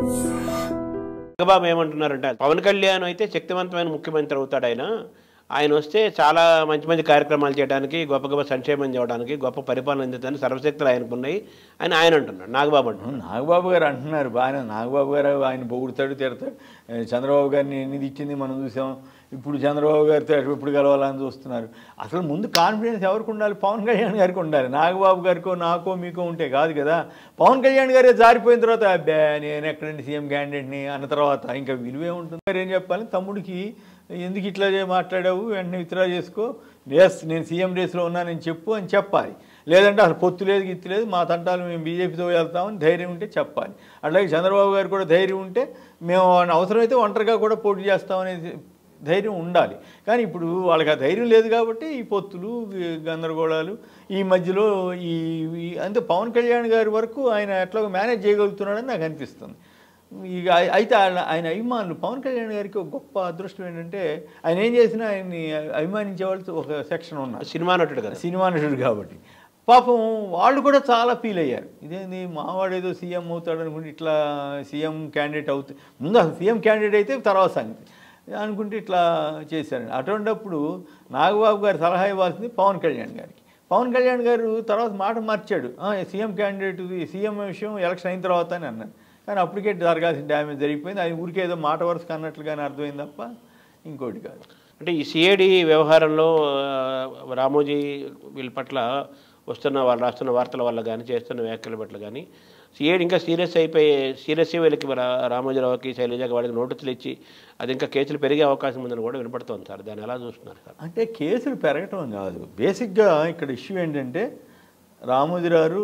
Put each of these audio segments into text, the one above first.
చంద్రబాబు ఏమంటున్నారంటే పవన్ కళ్యాణ్ అయితే శక్తివంతమైన ముఖ్యమంత్రి అవుతాడు ఆయన ఆయన వస్తే చాలా మంచి మంచి కార్యక్రమాలు చేయడానికి గొప్ప గొప్ప సంక్షేమం చేయడానికి గొప్ప పరిపాలన అందించడానికి సర్వశక్తులు ఆయనకు ఉన్నాయి అని ఆయన అంటున్నాడు నాగబాబు అంటున్నాడు నాగబాబు గారు అంటున్నారు బాగానే నాగబాబు గారు ఆయన పొగుడుతాడు తిడతాడు ఏ, చంద్రబాబు గారిని ఎన్ని ఇచ్చింది మనం చూసాం ఇప్పుడు చంద్రబాబు గారితో ఎప్పుడు గెలవాలని చూస్తున్నారు అసలు ముందు కాన్ఫిడెన్స్ ఎవరికి ఉండాలి పవన్ కళ్యాణ్ గారికి ఉండాలి నాగబాబు గారికో నాకో మీకో ఉంటే కాదు కదా పవన్ కళ్యాణ్ గారే జారిపోయిన తర్వాత అబ్బా నేను ఎక్కడండి సీఎం క్యాండిడేట్ని అన్న తర్వాత ఇంకా విలువే ఉంటుంది మరి ఏం చెప్పాలి తమ్ముడికి ఎందుకు ఇట్లా చే- మాట్లాడావు వెంటనే విత్డ్రా చేసుకో ఎస్ నేను సీఎం రేస్లో ఉన్నానని చెప్పు అని చెప్పాలి లేదంటే అసలు పొత్తు లేదు గిత్తు లేదు మా తంటాలు మేము బీజేపీతో వెళ్తామని ధైర్యం ఉంటే చెప్పాలి అట్లాగే చంద్రబాబు గారు కూడా ధైర్యం ఉంటే మేము అవసరమైతే ఒంటరిగా కూడా పోటీ చేస్తామనేది ధైర్యం ఉండాలి కానీ ఇప్పుడు వాళ్ళకి ఆ ధైర్యం లేదు కాబట్టి ఈ పొత్తులు ఈ గందరగోళాలు ఈ మధ్యలో ఈ ఈ- అంటే పవన్ కళ్యాణ్ గారి వరకు ఆయన ఎట్లా మేనేజ్ చేయగలుగుతున్నాడని నాకు అనిపిస్తుంది ఇక అయి- అయితే ఆయన- ఆయన అభిమానులు పవన్ కళ్యాణ్ గారికి ఒక గొప్ప అదృష్టం ఏంటంటే ఆయన ఏం చేసినా ఆయన్ని అభిమానించే వాళ్ళు ఒక సెక్షన్ ఉన్నారు సినిమా నటుడు కదా సినిమా నటుడు కాబట్టి పాపం వాళ్ళు కూడా చాలా ఫీల్ అయ్యారు ఇదేంది మావాడు ఏదో సీఎం అవుతాడు అనుకుంటే ఇట్లా సీఎం క్యాండిడేట్ అవుతుంది ముందు అసలు సీఎం క్యాండిడేట్ అయితే తర్వాత సంగతి అనుకుంటే ఇట్లా చేశారు అటువంటిప్పుడు నాగబాబు గారు సలహా ఇవ్వాల్సింది పవన్ కళ్యాణ్ గారికి పవన్ కళ్యాణ్ గారు తర్వాత మాట మార్చాడు "ఆ, సీఎం క్యాండిడేట్ సీఎం విషయం ఎలక్షన్ అయిన తర్వాత అని అన్నారు కానీ అప్పటికే జరగాల్సిన డ్యామేజ్ జరిగిపోయింది అది ఊరికే ఏదో మాట వరుసకు అన్నట్లుగానే అర్థమైంది తప్ప ఇంకోటి కాదు అంటే ఈ సిఐడి వ్యవహారంలో ఆ, రామోజీ వీళ్ళ పట్ల వస్తున్న వాళ్ళు రాస్తున్న వార్తల వల్ల కానీ చేస్తున్న వ్యాఖ్యల పట్ల కానీ సిఐడి ఇంకా సీరియస్ అయిపోయి సీరియస్ వీళ్ళకి రా- రామోజీరావుకి శైలజకి వాళ్ళకి నోటీసులు ఇచ్చి అది ఇంకా కేసులు పెరిగే అవకాశం ఉందని కూడా వినపడుతోంది సార్ దాన్ని ఎలా చూస్తున్నారు సార్ అంటే కేసులు పెరగటం కాదు బేసిక్గా ఇక్కడ ఇష్యూ ఏంటంటే రామోజీరావు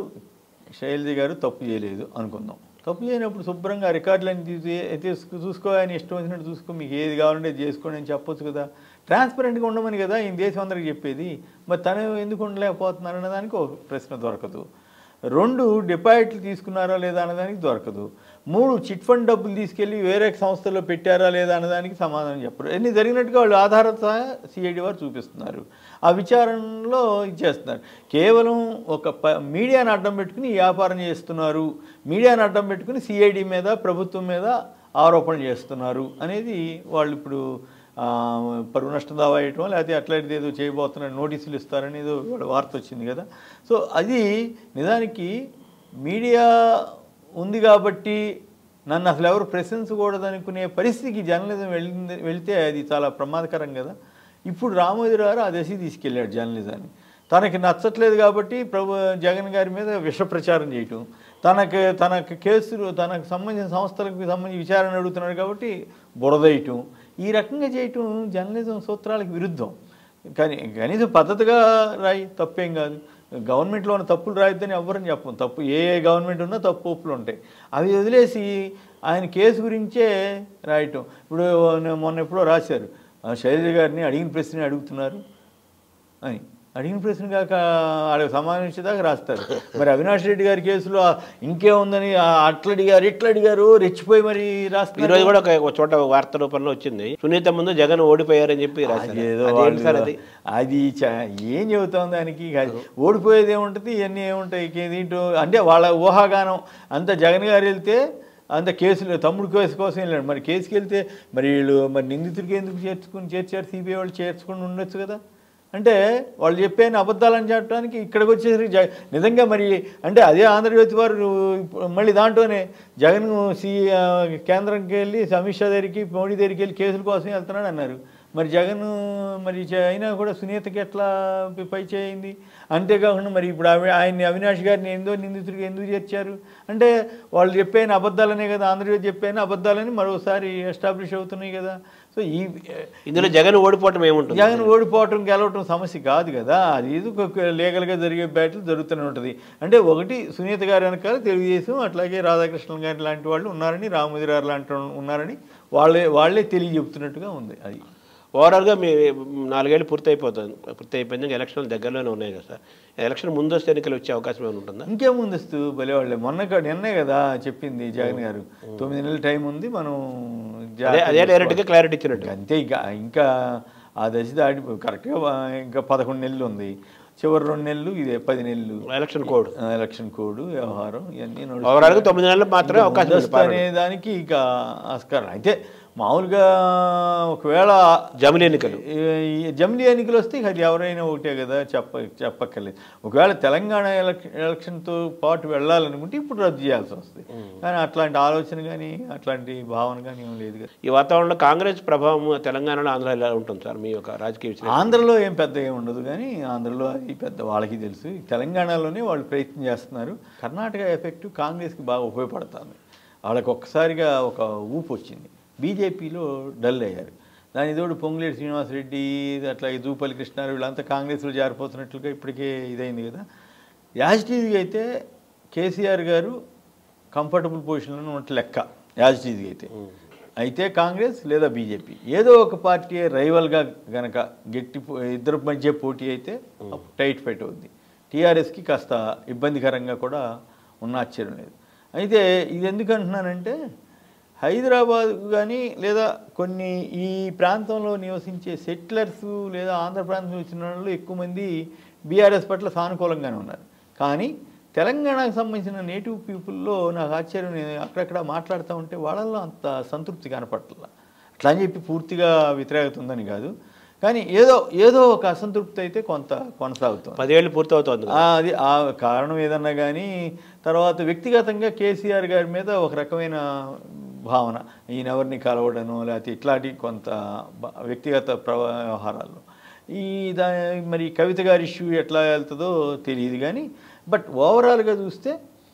శైలజ గారు తప్పు చేయలేదు అనుకుందాం తప్పు చేయనప్పుడు శుభ్రంగా రికార్డులన్నీ తీసి తీసుకు చూసుకో ఆయన ఇష్టం వచ్చినట్టు చూసుకో మీకు ఏది కావాలంటే అది చేసుకోండి అని చెప్పొచ్చు కదా ట్రాన్స్పరెంట్గా ఉండమని కదా ఈ దేశం అందరికి చెప్పేది మరి తను ఎందుకు ఉండలేకపోతున్నారు అన్నదానికి ఒక ప్రశ్న దొరకదు రెండు డిపాజిట్లు తీసుకున్నారా లేదా అన్నదానికి దొరకదు మూడు చిట్ ఫండ్ డబ్బులు తీసుకెళ్ళి వేరే సంస్థల్లో పెట్టారా లేదా అన్నదానికి సమాధానం చెప్పరు ఎన్ని జరిగినట్టుగా వాళ్ళు ఆధారత సిఐడి వారు చూపిస్తున్నారు ఆ విచారణలో ఇచ్చేస్తున్నారు కేవలం ఒక ప మీడియాను అడ్డం పెట్టుకుని ఈ వ్యాపారం చేస్తున్నారు మీడియాను అడ్డం పెట్టుకుని సిఐడి మీద ప్రభుత్వం మీద ఆరోపణలు చేస్తున్నారు అనేది వాళ్ళు ఇప్పుడు ఆ, పరువు నష్టం దావా వేయటం లేకపోతే అట్లాంటిది ఏదో చేయబోతున్నారు నోటీసులు ఇస్తారని ఏదో ఇవాళ వార్త వచ్చింది కదా సో అది నిజానికి మీడియా ఉంది కాబట్టి నన్ను అసలు ఎవరు ప్రశ్నించకూడదనుకునే పరిస్థితికి జర్నలిజం వెళ్ళింది వెళితే అది చాలా ప్రమాదకరం కదా ఇప్పుడు రామోజీరావు ఆ దశ తీసుకెళ్ళాడు జర్నలిజాన్ని తనకి నచ్చట్లేదు కాబట్టి ప్రభు జగన్ గారి మీద విష ప్రచారం చేయటం తనకు తనకు కేసులు తనకు సంబంధించిన సంస్థలకు సంబంధించి విచారణ అడుగుతున్నాడు కాబట్టి బురదేయటం ఈ రకంగా చేయటం జర్నలిజం సూత్రాలకు విరుద్ధం కానీ కనీసం పద్ధతిగా రాయి తప్పేం కాదు గవర్నమెంట్లో ఉన్న తప్పులు రాయొద్దని ఎవరని చెప్పం తప్పు ఏ ఏ గవర్నమెంట్ ఉన్నా తప్పు ఒప్పులు ఉంటాయి అవి వదిలేసి ఆయన కేసు గురించే రాయటం ఇప్పుడు మొన్న ఎప్పుడో రాశారు ఆ శైలజ గారిని అడిగిన ప్రశ్న అడుగుతున్నారు అని అడిగిన ప్రశ్న కాక వాళ్ళకి సమాధానం ఇచ్చేదాకా రాస్తారు మరి అవినాష్ రెడ్డి గారి కేసులో ఇంకేముందని ఆ అట్లా అడిగారు ఇట్లా అడిగారు రెచ్చిపోయి మరి ఈ రాస్తారు రోజు కూడా ఒక ఒక చోట ఒక వార్త రూపంలో వచ్చింది సునీత ముందు జగన్ ఓడిపోయారని చెప్పి రాశారు అదేదో అదేంటి సార్ వాళ్ళు- అది అది చ- ఏం చెబుతాం దానికి అది ఓడిపోయేది ఏముంటుంది ఇవన్నీ ఏముంటాయి ఇక దీంట్లో అంటే వాళ్ళ ఊహాగానం అంత జగన్ గారు వెళ్తే అంత కేసులు తమ్ముడు కేసు కోసం వెళ్ళాడు మరి కేసుకి వెళ్తే మరి వీళ్ళు మరి నిందితుడికి ఎందుకు చేర్చుకుని చేర్చారు సిబిఐ వాళ్ళు చేర్చుకుని ఉండొచ్చు కదా అంటే వాళ్ళు చెప్పేని అబద్ధాలని చెప్పడానికి ఇక్కడికి వచ్చేసరికి జగ నిజంగా మరి అంటే అదే ఆంధ్రజ్యోతి వారు ఇప్పుడు మళ్ళీ దాంట్లోనే జగన్ సి ఆ, కేంద్రంకి వెళ్ళి అమిత్ షా దగ్గరికి మోడీ దగ్గరికి వెళ్ళి కేసుల కోసం వెళ్తున్నాడు అన్నారు మరి జగన్ మరి చ- అయినా కూడా సునీతకి ఎట్లా పి- పై చేయింది అంతేకాకుండా మరి ఇప్పుడు అవి ఆయన్ని అవినాష్ గారిని ఎందో నిందితుడికి ఎందుకు చేర్చారు అంటే వాళ్ళు చెప్పేన అబద్ధాలనే కదా ఆంధ్రజ్యోతి చెప్పేన అబద్ధాలని మరోసారి ఎస్టాబ్లిష్ అవుతున్నాయి కదా సో ఈ ఇందులో జగన్ ఓడిపోవటం ఏముంటుంది జగన్ ఓడిపోవటం గెలవటం సమస్య కాదు కదా అది ఇది ఒక లీగల్గా జరిగే బ్యాటిల్ జరుగుతూనే ఉంటుంది అంటే ఒకటి సునీత గారి వెనకాల తెలుగుదేశం అట్లాగే రాధాకృష్ణన్ గారి లాంటి వాళ్ళు ఉన్నారని రామోజీరావు లాంటి వాళ్ళు ఉన్నారని వాళ్ళే వాళ్ళే తెలియజెప్తున్నట్టుగా ఉంది అది ఓవరాల్గా మీ నాలుగేళ్ళు పూర్తి అయిపోతుంది పూర్తి అయిపోయింది ఇంకా ఎలక్షన్లు దగ్గరలోనే ఉన్నాయి కదా సార్ ఎలక్షన్ ముందస్తు ఎన్నికలు వచ్చే అవకాశం ఏమైనా ఉంటుందా ఇంకేం ముందస్తు భలేవాళ్ళే మొన్న కా- నిన్నే కదా చెప్పింది జగన్ గారు తొమ్మిది నెలల టైం ఉంది మనం అదే జాగ్రత్తగా అదే డైరెక్ట్గా క్లారిటీ ఇచ్చినట్టు అంతే ఇంకా ఇంకా ఆ దశ దాటి కరెక్ట్గా ఇంకా పదకొండు నెలలు ఉంది చివరి రెండు నెలలు ఇదే పది నెలలు ఎలక్షన్ కోడ్ ఆ, ఎలక్షన్ కోడ్ వ్యవహారం ఇవన్నీ ఓవరాల్గా తొమ్మిది నెలలు మాత్రమే అవకాశం ఉంది ముందస్తు అనే దానికి ఇక ఆస్కారం అయితే మామూలుగా ఒకవేళ జమిలి ఎన్నికలు ఈ జమిలీ ఎన్నికలు వస్తే ఇక అది ఎవరైనా ఒకటే కదా చెప్ప చెప్పక్కర్లేదు ఒకవేళ తెలంగాణ ఎలక్- ఎలక్షన్తో పాటు వెళ్ళాలనుకుంటే ఇప్పుడు రద్దు చేయాల్సి వస్తుంది కానీ అట్లాంటి ఆలోచన కానీ అట్లాంటి భావన కానీ ఏం లేదు కదా ఈ వాతావరణంలో కాంగ్రెస్ ప్రభావం తెలంగాణలో ఆంధ్ర ఎలా ఉంటుంది సార్ మీ యొక్క రాజకీయ విశ్లేషణ ఆంధ్రలో ఏం పెద్ద ఏం ఉండదు కానీ ఆంధ్రలో అది పెద్ద వాళ్ళకి తెలుసు తెలంగాణలోనే వాళ్ళు ప్రయత్నం చేస్తున్నారు కర్ణాటక ఎఫెక్ట్ కాంగ్రెస్కి బాగా ఉపయోగపడుతుంది వాళ్ళకి ఒక్కసారిగా ఒక ఊపు వచ్చింది బీజేపీలో డల్ అయ్యారు దాని తోడు పొంగులేటి శ్రీనివాసరెడ్డి అట్లాగే జూపల్లి కృష్ణారావు వీళ్ళంతా కాంగ్రెస్లో జారిపోతున్నట్లుగా ఇప్పటికే ఇదైంది కదా యాజిటీజ్గా అయితే కేసీఆర్ గారు కంఫర్టబుల్ పొజిషన్లో ఉన్నట్టు లెక్క యాజిటీజ్గా అయితే అయితే కాంగ్రెస్ లేదా బీజేపీ ఏదో ఒక పార్టీ రైవల్గా గనక గట్టి పో- ఇద్దరి మధ్య పోటీ అయితే అప్పుడు టైట్ ఫైట్ అవుద్ది టీఆర్ఎస్కి కాస్త ఇబ్బందికరంగా కూడా ఉన్న ఆశ్చర్యం లేదు అయితే ఇది ఎందుకు అంటున్నానంటే హైదరాబాద్ కానీ లేదా కొన్ని ఈ ప్రాంతంలో నివసించే సెటిలర్స్ లేదా ఆంధ్ర ప్రాంతం వచ్చిన వాళ్ళు ఎక్కువ మంది బీఆర్ఎస్ పట్ల సానుకూలంగానే ఉన్నారు కానీ తెలంగాణకు సంబంధించిన నేటివ్ పీపుల్లో నాకు ఆశ్చర్యం నేను అక్కడక్కడ మాట్లాడుతూ ఉంటే వాళ్ళల్లో అంత సంతృప్తి కనపట్ల అట్లా అని చెప్పి పూర్తిగా వ్యతిరేకత ఉందని కాదు కానీ ఏదో ఏదో ఒక అసంతృప్తి అయితే కొంత కొనసాగుతుంది పదేళ్ళు పూర్తవుతోంది కదా. ఆ, అది ఆ కారణం ఏదన్నా కానీ తర్వాత వ్యక్తిగతంగా కేసీఆర్ గారి మీద ఒక రకమైన భావన ఈయన ఎవరిని కలవడను లేకపోతే ఇట్లాంటి కొంత బ- వ్యక్తిగత ప్రవ- వ్యవహారాలు ఈ దా మరి కవిత గారి ఇష్యూ ఎట్లా వెళ్తుందో తెలియదు కానీ బట్ ఓవరాల్గా చూస్తే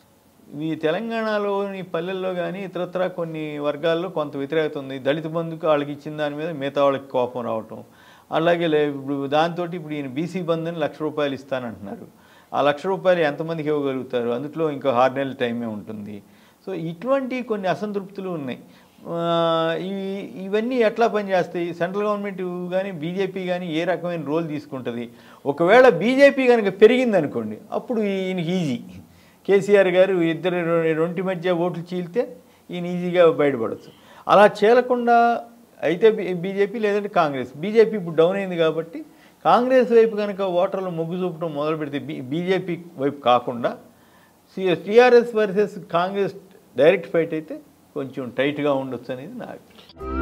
ఈ తెలంగాణలోని పల్లెల్లో కానీ ఇతరత్ర కొన్ని వర్గాల్లో కొంత వ్యతిరేకత ఉంది దళిత బంధుకు వాళ్ళకి ఇచ్చిన దాని మీద మిగతా వాళ్ళకి కోపం రావటం అలాగే లే- ఇప్పుడు దాంతో ఇప్పుడు ఈయన బీసీ బంధు అని లక్ష రూపాయలు ఇస్తానంటున్నారు ఆ లక్ష రూపాయలు ఎంతమందికి ఇవ్వగలుగుతారు అందులో ఇంకా ఆరు నెలల టైమే ఉంటుంది సో ఇటువంటి కొన్ని అసంతృప్తులు ఉన్నాయి ఆ, ఇవి ఇవన్నీ ఎట్లా పనిచేస్తాయి సెంట్రల్ గవర్నమెంట్ కానీ బీజేపీ కానీ ఏ రకమైన రోల్ తీసుకుంటుంది ఒకవేళ బీజేపీ కనుక పెరిగిందనుకోండి అప్పుడు ఈయనకి ఈజీ కేసీఆర్ గారు ఇద్దరు రె- రెంటి మధ్య ఓట్లు చీలితే ఈయన ఈజీగా బయటపడవచ్చు అలా చేయకుండా అయితే బీ- బీజేపీ లేదంటే కాంగ్రెస్ బీజేపీ ఇప్పుడు డౌన్ అయింది కాబట్టి కాంగ్రెస్ వైపు కనుక ఓటర్లు మొగ్గు చూపడం మొదలు పెడితే బీ బీజేపీ వైపు కాకుండా TRS versus Congress direct fight అయితే కొంచెం టైట్గా ఉండొచ్చు అనేది నా అభిప్రాయం